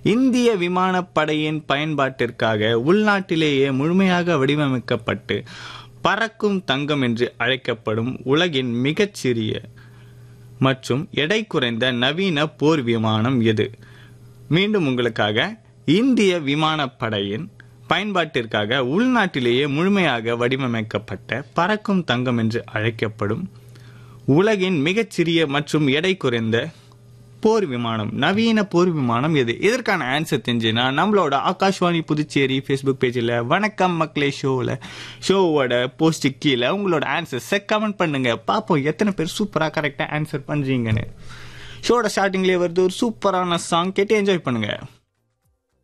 இந்திய விமானப்படையின் பயன்பாட்டிற்காக உள்நாட்டிலேயே முழுமையாக வடிவமைக்கப்பட்டு பறக்கும் தங்கம் என்று அழைக்கப்படும் உலகின் மிகச்சிறிய மற்றும் எடை குறைந்த நவீன போர் விமானம் எது மீண்டும் உங்களுக்காக இந்திய விமானப்படையின் பயன்பாட்டிற்காக உள்நாட்டிலேயே முழுமையாக வடிவமைக்கப்பட்ட பறக்கும் தங்கம் என்று அழைக்கப்படும் உலகின் மிகச்சிறிய மற்றும் எடை குறைந்த போர் விமானம் நவீன போர் விமானம் எது இதற்கான ஆன்சர் தெரிஞ்சுன்னா நம்மளோட ஆகாஷ்வாணி புதுச்சேரி ஃபேஸ்புக் பேஜில் வணக்கம் மக்களே ஷோவில் ஷோவோட போஸ்ட் கீழே உங்களோட ஆன்சர்ஸை கமெண்ட் பண்ணுங்க பார்ப்போம் எத்தனை பேர் சூப்பராக கரெக்டாக ஆன்சர் பண்ணுறீங்கன்னு ஷோட ஸ்டார்டிங்லேயே வருது ஒரு சூப்பரான சாங் கேட்டு என்ஜாய் பண்ணுங்க